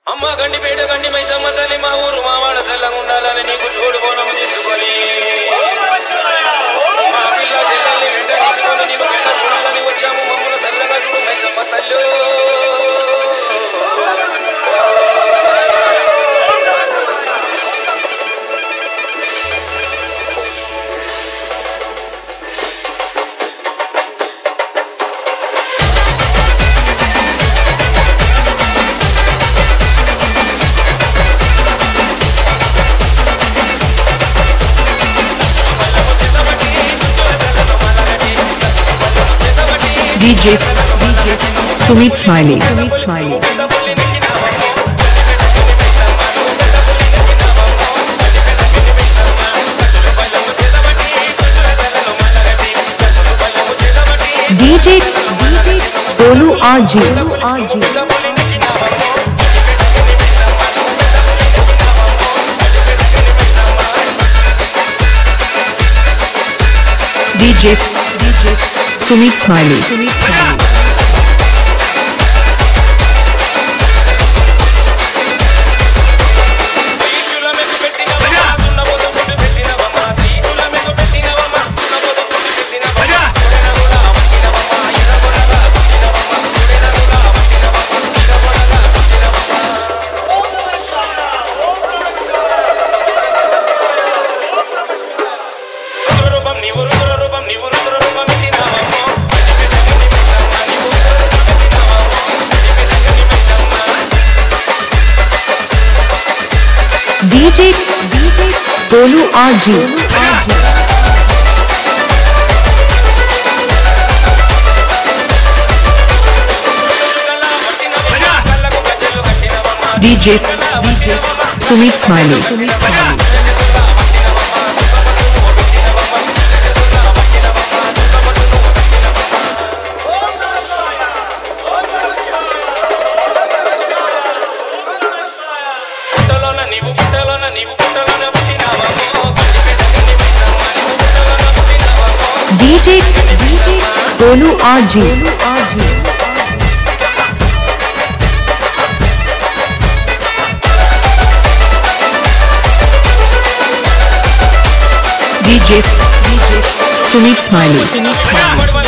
అమ్మ గండి పేడు గండి మైసమ్మ తల్లి మా ఊరు మా వాడ సెల్లంగా ఉండాలని నీకు చూడు బోనం తీసుకొని మా పిల్ల చెల్లెల్ని వెంట తీసుకొని నీకు వెంట చూడాలని వచ్చాము మమ్మల్ని సల్లగా చూడు మైసమ్మ తల్లు DJ, DJ, Sumit Smiley, Sumit Smiley. DJ, DJ, Golu RG, RG. DJ, DJ, Sumit Smiley, Sumit Smiley. తీశుల మెక్కు పెట్టినవమ్మ, దున్నపోతు సుట్టు పెట్టినవమ్మ, తీశుల మెక్కు పెట్టినవమ్మ, దున్నపోతు సుట్టు పెట్టినవమ్మ, కొడెనగుడా వట్టినవమ్మ, ఎర్రగొడగా సుట్టినవమ్మ, కొడెనగుడా వట్టినవమ్మ, ఎర్రగొడగా సుట్టినవమ్మ. రుద్రరూపం నీవు రుద్రరూపం నీవు రుద్రరూపం ఎత్తినావమ్మో, పెద్ద పెద్ద గని మైసమ్మ, నీవు రుద్రరూపం ఎత్తినావమ్మో, పెద్ద పెద్ద గని Maisamma. DJ, DJ, Golu RG, RG. DJ, DJ, Sumit Smiley, Sumit Smiley. పుట్టలోన నీవు పుట్టలోన నీవు పుట్టలోన పుట్టినావమ్మో గండిపేట గండి మైసమ్మ నీవు పుట్టలోన పుట్టినావమ్మో DJ, DJ, Golu RG, RG. DJ, DJ, Sumit Smiley, Sumit Smiley.